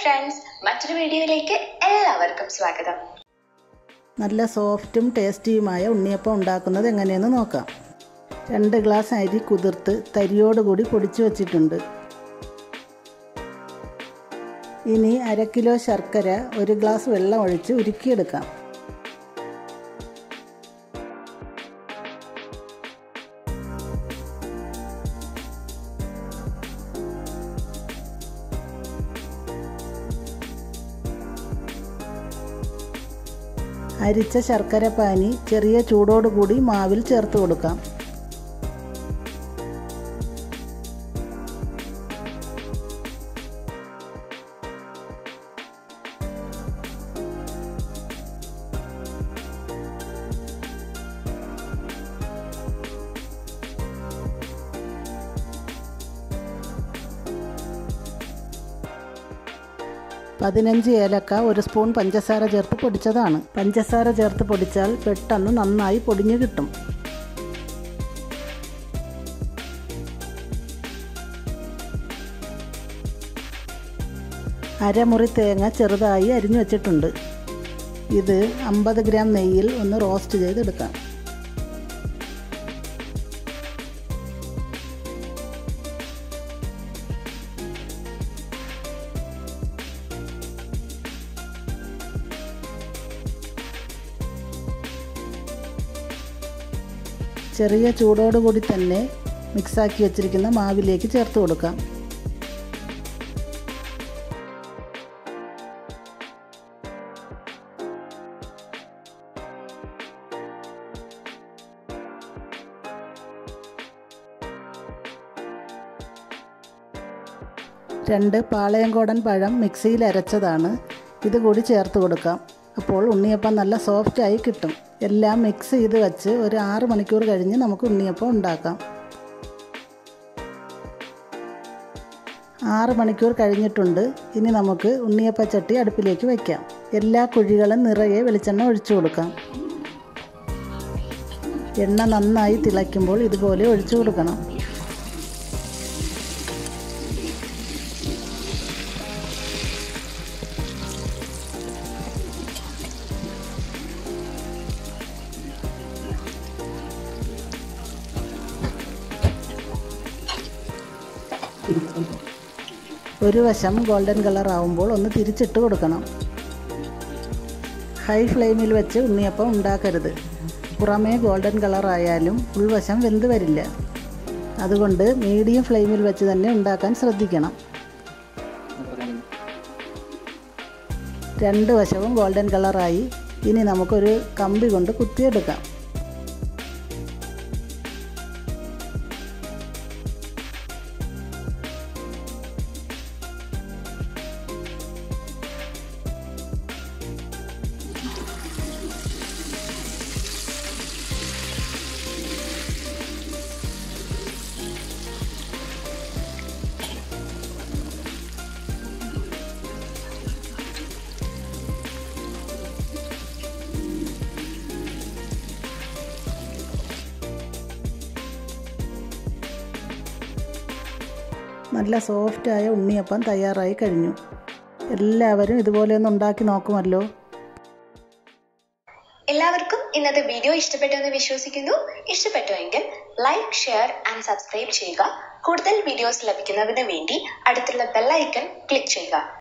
friends മറ്റൊരു വീഡിയോയിലേക്ക് എല്ലാവർക്കും സ്വാഗതം നല്ല സോഫ്റ്റും ടേസ്റ്റിയുമായ ഉണ്ണിയപ്പം ഉണ്ടാക്കുന്നത് എങ്ങനെയെന്ന് നോക്കാം രണ്ട് ഗ്ലാസ് അരി കുതിർത്ത് തരിയോടുകൂടി പൊടിച്ചു വച്ചിട്ടുണ്ട് ഇനി അര കിലോ ശർക്കര ഒരു ഗ്ലാസ് വെള്ളം ഒഴിച്ച് ഉരുക്കിയെടുക്കാം അരിച്ച ശർക്കര പാനി ചെറിയ ചൂടോടുകൂടി മാവിൽ ചേർത്ത് കൊടുക്കാം പതിനഞ്ച് ഏലക്ക ഒരു സ്പൂൺ പഞ്ചസാര ചേർത്ത് പൊടിച്ചതാണ് പഞ്ചസാര ചേർത്ത് പൊടിച്ചാൽ പെട്ടെന്ന് നന്നായി പൊടിഞ്ഞു കിട്ടും അരമുറി തേങ്ങ ചെറുതായി അരിഞ്ഞു വെച്ചിട്ടുണ്ട് ഇത് അമ്പത് ഗ്രാം നെയ്യിൽ ഒന്ന് റോസ്റ്റ് ചെയ്തെടുക്കാം ചെറിയ ചൂടോടുകൂടി തന്നെ മിക്സാക്കി വെച്ചിരിക്കുന്ന മാവിലേക്ക് ചേർത്ത് കൊടുക്കാം രണ്ട് പാളയംകോടൻ പഴം മിക്സിയിൽ അരച്ചതാണ് ഇത് കൂടി ചേർത്ത് കൊടുക്കാം അപ്പോൾ ഉണ്ണിയപ്പം നല്ല സോഫ്റ്റായി കിട്ടും എല്ലാം മിക്സ് ചെയ്ത് വെച്ച് ഒരു ആറ് മണിക്കൂർ കഴിഞ്ഞ് നമുക്ക് ഉണ്ണിയപ്പം ഉണ്ടാക്കാം ആറ് മണിക്കൂർ കഴിഞ്ഞിട്ടുണ്ട് ഇനി നമുക്ക് ഉണ്ണിയപ്പച്ചട്ടി അടുപ്പിലേക്ക് വയ്ക്കാം എല്ലാ കുഴികളും നിറയെ വെളിച്ചെണ്ണ ഒഴിച്ചു കൊടുക്കാം എണ്ണ നന്നായി തിളയ്ക്കുമ്പോൾ ഇതുപോലെ ഒഴിച്ചു കൊടുക്കണം ഒരു വശം ഗോൾഡൻ കളർ ആവുമ്പോൾ ഒന്ന് തിരിച്ചിട്ട് കൊടുക്കണം ഹൈ ഫ്ലെയിമിൽ വെച്ച് ഉണ്ണിയപ്പം ഉണ്ടാക്കരുത് പുറമേ ഗോൾഡൻ കളർ ആയാലും ഉൾവശം വെന്ത് വരില്ല അതുകൊണ്ട് മീഡിയം ഫ്ലെയിമിൽ വെച്ച് തന്നെ ഉണ്ടാക്കാൻ ശ്രദ്ധിക്കണം രണ്ട് വശവും ഗോൾഡൻ കളറായി ഇനി നമുക്കൊരു കമ്പി കൊണ്ട് കുത്തിയെടുക്കാം നല്ല സോഫ്റ്റായ ഉണ്ണിയപ്പം തയ്യാറായി കഴിഞ്ഞു എല്ലാവരും ഇതുപോലെ ഒന്ന് ഉണ്ടാക്കി നോക്കുമല്ലോ എല്ലാവർക്കും ഇന്നത്തെ വീഡിയോ ഇഷ്ടപ്പെട്ടു എന്ന് വിശ്വസിക്കുന്നു ഇഷ്ടപ്പെട്ടുവെങ്കിൽ ലൈക്ക് ഷെയർ ആൻഡ് സബ്സ്ക്രൈബ് ചെയ്യുക കൂടുതൽ വീഡിയോസ് ലഭിക്കുന്നതിന് വേണ്ടി അടുത്തുള്ള ബെല്ലൈക്കൺ ക്ലിക്ക് ചെയ്യുക